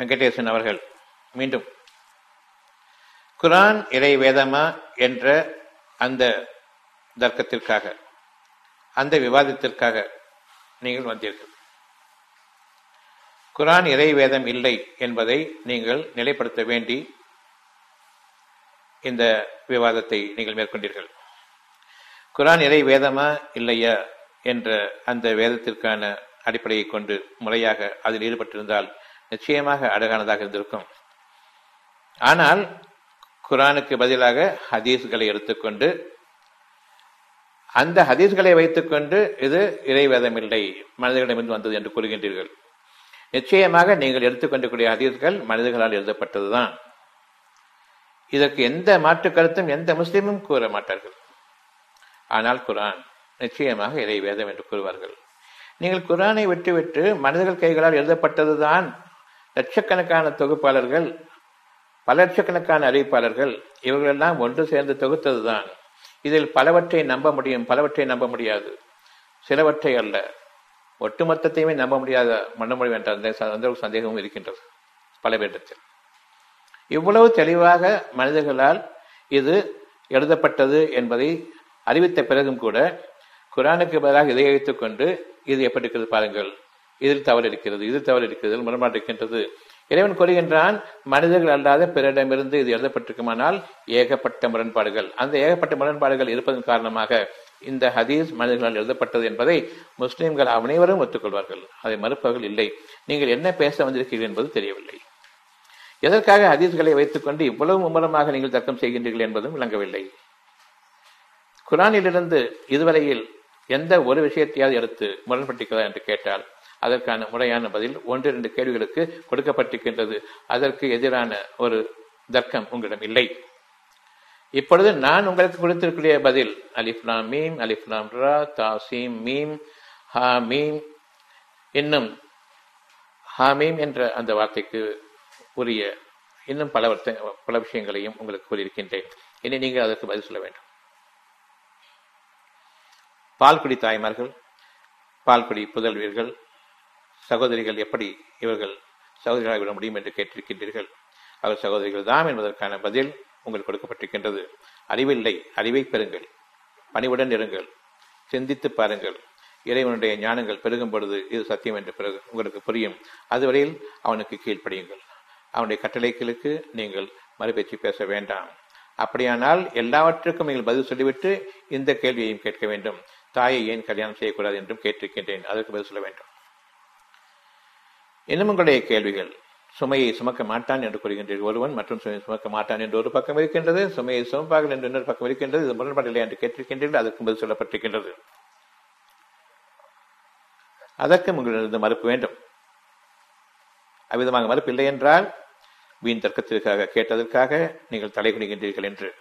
வெங்கடேசன் அவர்கள் மீண்டும் குரான் இறை வேதமா என்ற அந்த தர்க்கத்திற்காக அந்த விவாதத்திற்காக நீங்கள் வந்தீர்கள் குரான் இறை வேதம் இல்லை என்பதை நீங்கள் நிலைப்படுத்த வேண்டி இந்த விவாதத்தை நீங்கள் மேற்கொண்டீர்கள் குரான் இறை வேதமா இல்லையா என்ற அந்த வேதத்திற்கான அடிப்படையை கொண்டு முறையாக அதில் ஈடுபட்டிருந்தால் நிச்சயமாக அழகானதாக இருந்திருக்கும் ஆனால் குரானுக்கு பதிலாக ஹதீஸ்களை எடுத்துக்கொண்டு அந்த ஹதீஸ்களை வைத்துக்கொண்டு இது இறைவேதம் இல்லை மனிதர்களிடமிருந்து வந்தது என்று கூறுகின்றீர்கள் நிச்சயமாக நீங்கள் எடுத்துக்கொண்டிருக்கூடிய ஹதீஸ்கள் மனிதர்களால் எழுதப்பட்டதுதான் இதற்கு எந்த மாற்று கருத்தும் எந்த முஸ்லீமும் கூற மாட்டார்கள் ஆனால் குரான் நிச்சயமாக இறை வேதம் என்று கூறுவார்கள் நீங்கள் குரானை விட்டுவிட்டு மனிதர்கள் கைகளால் எழுதப்பட்டதுதான் லட்சக்கணக்கான தொகுப்பாளர்கள் பல லட்சக்கணக்கான அறிவிப்பாளர்கள் இவர்களெல்லாம் ஒன்று சேர்ந்து தொகுத்ததுதான் இதில் பலவற்றை நம்ப முடியும் பலவற்றை நம்ப முடியாது சிலவற்றை அல்ல ஒட்டுமொத்தத்தையுமே நம்ப முடியாத மண்ண முடியும் என்ற அந்த அந்த ஒரு சந்தேகமும் இருக்கின்றது பல பேரிடத்தில் இவ்வளவு தெளிவாக மனிதர்களால் இது எழுதப்பட்டது என்பதை அறிவித்த பிறகும் கூட குரானுக்கு பதிலாக இதை வைத்துக் கொண்டு இது எப்படி இருக்கிறது பாருங்கள் இதில் தவறு இருக்கிறது இது தவறு இருக்கிறது முரண்பாடு இருக்கின்றது இறைவன் கூறுகின்றான் மனிதர்கள் அல்லாத பிறரிடமிருந்து இது எழுதப்பட்டிருக்குமானால் ஏகப்பட்ட முரண்பாடுகள் அந்த ஏகப்பட்ட முரண்பாடுகள் இருப்பதன் காரணமாக இந்த ஹதீஸ் மனிதர்களால் எழுதப்பட்டது என்பதை முஸ்லிம்கள் அனைவரும் ஒத்துக்கொள்வார்கள் அதை மறுப்பவர்கள் இல்லை நீங்கள் என்ன பேச வந்திருக்கிறீர்கள் என்பது தெரியவில்லை எதற்காக ஹதீஸ்களை வைத்துக்கொண்டு இவ்வளவு மும்முரமாக நீங்கள் தர்க்கம் செய்கின்றீர்கள் என்பதும் விளங்கவில்லை குரானிலிருந்து இதுவரையில் எந்த ஒரு விஷயத்தையாவது எடுத்து முரண்பட்டிருக்கிறதா என்று கேட்டால் அதற்கான முறையான பதில் ஒன்று இரண்டு கேள்விகளுக்கு கொடுக்கப்பட்டிருக்கின்றது அதற்கு எதிரான ஒரு தர்க்கம் உங்களிடம் இல்லை இப்பொழுது நான் உங்களுக்கு கொடுத்திருக்கிற பதில் அலிஃப்லாம் மீம் அலிஃப்லாம் ரா தாசீம் மீம் ஹா மீம் இன்னும் ஹாமீம் என்ற அந்த வார்த்தைக்கு உரிய இன்னும் பல பல விஷயங்களையும் உங்களுக்கு கூறியிருக்கின்றேன் இனி நீங்கள் அதற்கு பதில் சொல்ல வேண்டும் பால்குடி தாய்மார்கள் பால்குடி புதல்வீர்கள் சகோதரிகள் எப்படி இவர்கள் சகோதரிகளாக விட முடியும் என்று கேட்டிருக்கின்றீர்கள் அவர் சகோதரிகள் தான் என்பதற்கான பதில் உங்களுக்கு கொடுக்கப்பட்டிருக்கின்றது அறிவில்லை அறிவை பெறுங்கள் பணிவுடன் இருங்கள் சிந்தித்து பாருங்கள் இறைவனுடைய ஞானங்கள் பெருகும் பொழுது இது சத்தியம் என்று பிறகு உங்களுக்கு புரியும் அதுவரையில் அவனுக்கு கீழ்ப்படியுங்கள் அவனுடைய கட்டளைகளுக்கு நீங்கள் மறுபேச்சு பேச வேண்டாம் அப்படியானால் எல்லாவற்றுக்கும் நீங்கள் பதில் சொல்லிவிட்டு இந்த கேள்வியையும் கேட்க வேண்டும் தாயை ஏன் கல்யாணம் செய்யக்கூடாது என்றும் கேட்டிருக்கின்றேன் அதற்கு பதில் சொல்ல வேண்டும் இன்னும் உங்களுடைய கேள்விகள் சுமையை சுமக்க மாட்டான் என்று கூறுகின்றீர்கள் ஒருவன் மற்றும் சுமையை சுமக்க மாட்டான் என்று ஒரு பக்கம் இருக்கின்றது சுமையை சுமப்பார்கள் என்று இன்னொரு பக்கம் இருக்கின்றது இது முரண்பாடில்லை என்று கேட்டிருக்கின்றீர்கள் அதற்கு பதில் சொல்லப்பட்டிருக்கின்றது அதற்கு உங்களிடம் மறுப்பு வேண்டும் அவ்விதமாக மறுப்பு இல்லை என்றால் வீண் தர்க்கத்திற்காக கேட்டதற்காக நீங்கள் தலை குனிகின்றீர்கள் என்று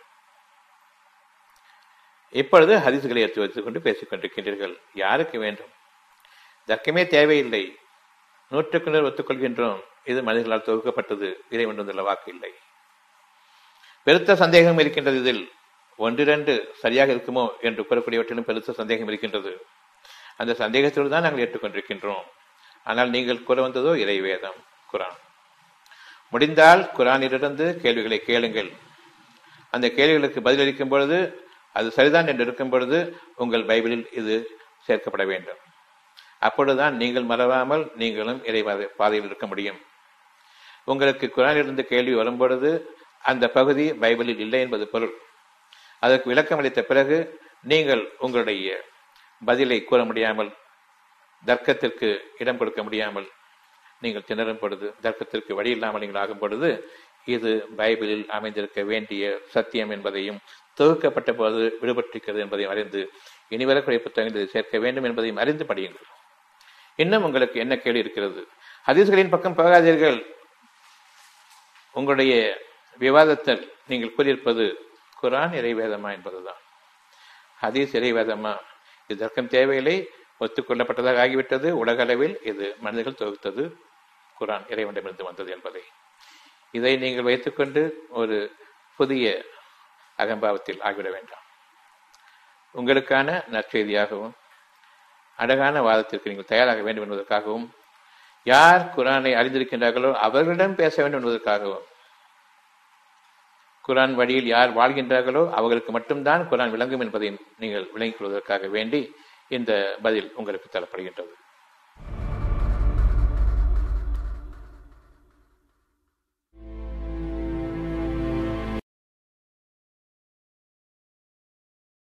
இப்பொழுது ஹரிசுகளை எடுத்து வைத்துக் கொண்டு பேசிக் கொண்டிருக்கின்றீர்கள் யாருக்கு வேண்டும் தர்க்கமே தேவையில்லை நூற்றுக்கு நூறு ஒத்துக்கொள்கின்றோம் இது மனிதர்களால் தொகுக்கப்பட்டது இறைவன் வந்துள்ள வாக்கு இல்லை பெருத்த சந்தேகம் இருக்கின்றது இதில் ஒன்றிரண்டு சரியாக இருக்குமோ என்று கூறக்கூடியவற்றிலும் பெருத்த சந்தேகம் இருக்கின்றது அந்த சந்தேகத்தோடு தான் நாங்கள் ஏற்றுக்கொண்டிருக்கின்றோம் ஆனால் நீங்கள் கூற வந்ததோ இறைவேதம் குரான் முடிந்தால் குரானிலிருந்து கேள்விகளை கேளுங்கள் அந்த கேள்விகளுக்கு பதிலளிக்கும் பொழுது அது சரிதான் என்று இருக்கும் பொழுது உங்கள் பைபிளில் இது சேர்க்கப்பட வேண்டும் அப்பொழுதுதான் நீங்கள் மறவாமல் நீங்களும் இறைவாத பாதையில் இருக்க முடியும் உங்களுக்கு குரானிலிருந்து கேள்வி வரும்பொழுது அந்த பகுதி பைபிளில் இல்லை என்பது பொருள் அதற்கு விளக்கம் அளித்த பிறகு நீங்கள் உங்களுடைய பதிலை கூற முடியாமல் தர்க்கத்திற்கு இடம் கொடுக்க முடியாமல் நீங்கள் திணறும் பொழுது தர்க்கத்திற்கு வழி இல்லாமல் நீங்கள் ஆகும் பொழுது இது பைபிளில் அமைந்திருக்க வேண்டிய சத்தியம் என்பதையும் தொகுக்கப்பட்ட போது விடுபட்டிருக்கிறது என்பதையும் அறிந்து இனி வரக்கூடிய புத்தகங்கள் சேர்க்க வேண்டும் என்பதையும் அறிந்து படியுங்கள் இன்னும் உங்களுக்கு என்ன கேள்வி இருக்கிறது ஹதீஸ்களின் பக்கம் போகாதீர்கள் உங்களுடைய விவாதத்தில் நீங்கள் கூறியிருப்பது குரான் இறைவேதமா என்பதுதான் ஹதீஸ் இறைவேதமா இது தர்க்கம் தேவையில்லை ஒத்துக்கொள்ளப்பட்டதாக ஆகிவிட்டது உலக அளவில் இது மனிதர்கள் தொகுத்தது குரான் இறைவனிடமிருந்து வந்தது என்பதை இதை நீங்கள் வைத்துக்கொண்டு ஒரு புதிய அகம்பாவத்தில் ஆகிவிட வேண்டாம் உங்களுக்கான நற்செய்தியாகவும் அழகான வாதத்திற்கு நீங்கள் தயாராக வேண்டும் என்பதற்காகவும் யார் குரானை அறிந்திருக்கின்றார்களோ அவர்களிடம் பேச வேண்டும் என்பதற்காகவும் குரான் வழியில் யார் வாழ்கின்றார்களோ அவர்களுக்கு மட்டும்தான் குரான் விளங்கும் என்பதை நீங்கள் விளங்கிக் கொள்வதற்காக வேண்டி இந்த பதில் உங்களுக்கு தரப்படுகின்றது